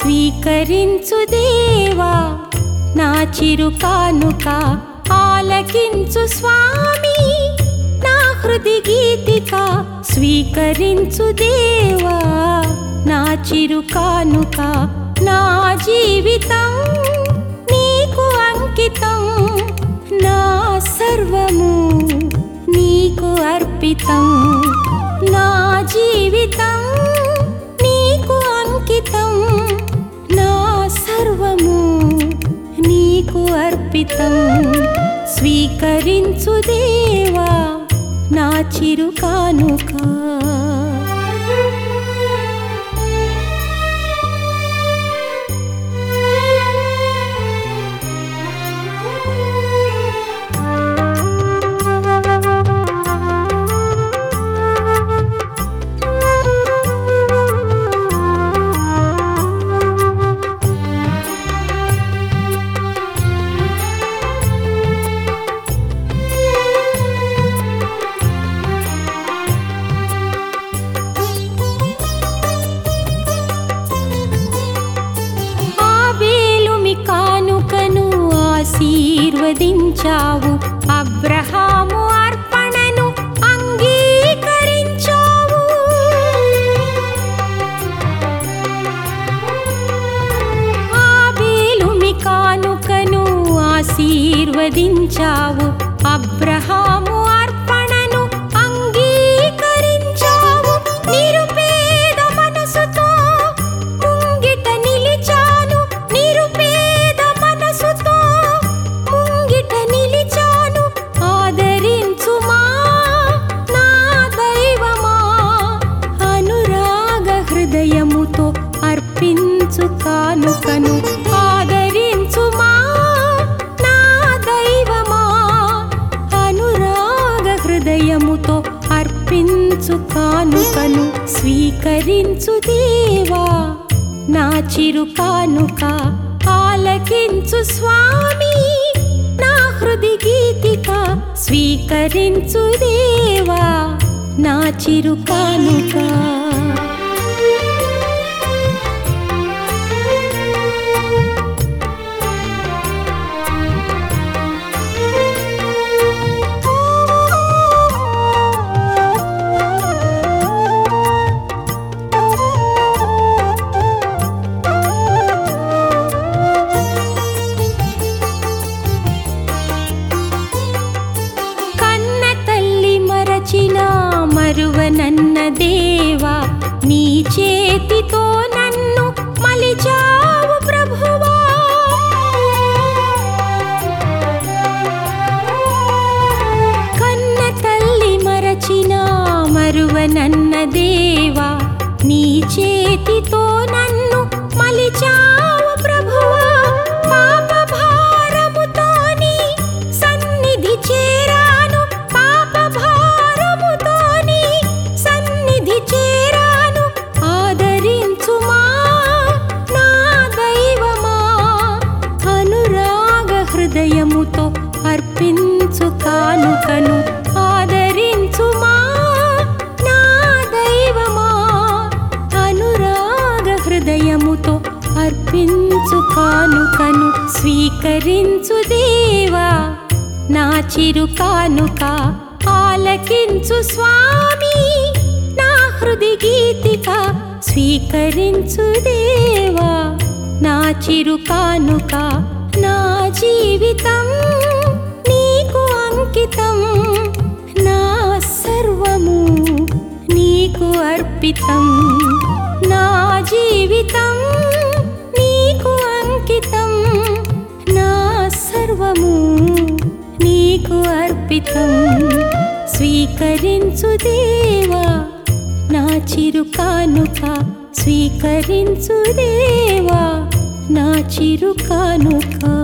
స్వీకరించు దేవా నా చిరు కానుక ఆలకించు స్వామి నా హృది గీతిక స్వీకరించు దేవా నా చిరు కానుక నా జీవితం నీకు అంకితం నా సర్వము నీకు అర్పితం నా జీవితం నీకు అంకితం నా సర్వము నీకు అర్పితం స్వీకరించు దేవా నా చిరు కానుక ఆబేలుమి కానుకను ఆశీర్వదించావు అబ్రహాము అర్పణను అంగీకరించావు ఆబేలుమి కానుకను ఆశీర్వదించావు అబ్రహాము అర్పణను అంగీకరించావు నిరుపేద మనసుతో ముంగిట నిలిచాను నిరుపేద మనసుతో ముంగిట నిలిచాను ఆదరించుమా నా దైవమా అనురాగ హృదయముతో అర్పించు కానుకను ఆదరించుమా నా దైవమా అనురాగ హృదయముతో అర్పించు కానుకను స్వీకరించు దేవా నా చిరు కానుక ఆలకించు స్వామి నా హృది గీతిక స్వీకరించు దేవా నా చిరు కానుక కన్న తల్లి మరచిన మరువనన్న దేవా నీ చేతితో నన్ను మలిచావు ప్రభువా కన్న తల్లి మరచిన మరువనన్న దేవా నీ చేతితో నన్ను మలిచావు ప్రభువా పాప భారముతోని సన్నిధి చేరాను పాప భారముతోని సన్నిధి చేరాను ఆదరించుమా నా దైవమా అనురాగ హృదయముతో అర్పించు కానుకను ఆదరించుమా నా దైవమా అనురాగ హృదయముతో అర్పించు కానుకను స్వీకరించు దేవా నా చిరు కానుక ఆలకించు స్వామి నా హృది గీతిక స్వీకరించు దేవా నా చిరు కానుక నా జీవితం నీకు అంకితం నా సర్వము నీకు అర్పితం నా జీవితం నీకు అంకితం నా సర్వము నీకు అర్పితం స్వీకరించు దేవా నా చిరు కానుక స్వీకరించు దేవా నా చిరు కానుక